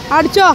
അടിച്ചോ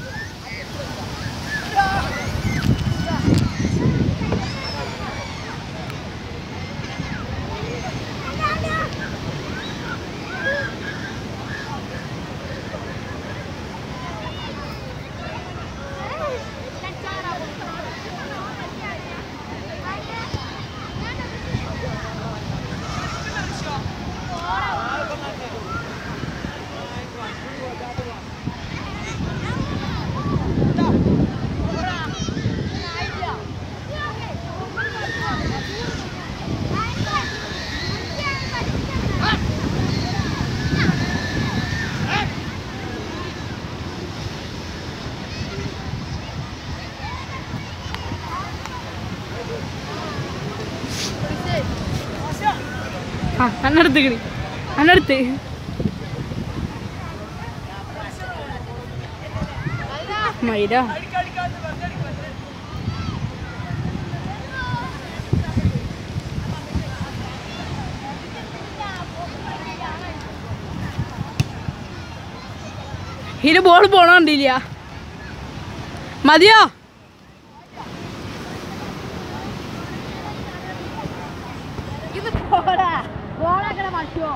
ആ അന്നടുത്ത് കിടി അന്നടുത്ത് മൈര ഇത് ബോൾ പോണോണ്ടില്ല മതിയോ ഇത് പോടാ ബോളാക്കണ മാറ്റോ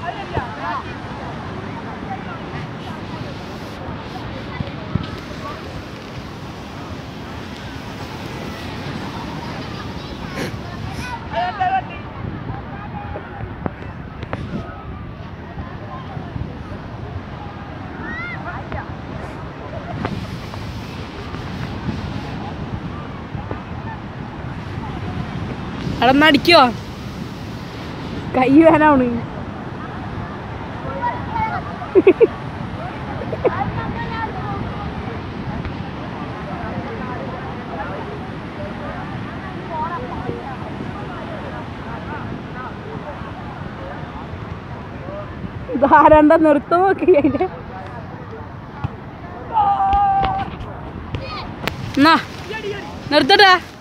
അവിടെ നടിക്കോ കൈ വേനാണ് ധാരണ്ട നിർത്തം നോക്കി അതിന്റെ എന്നാ നിർത്തട്ടെ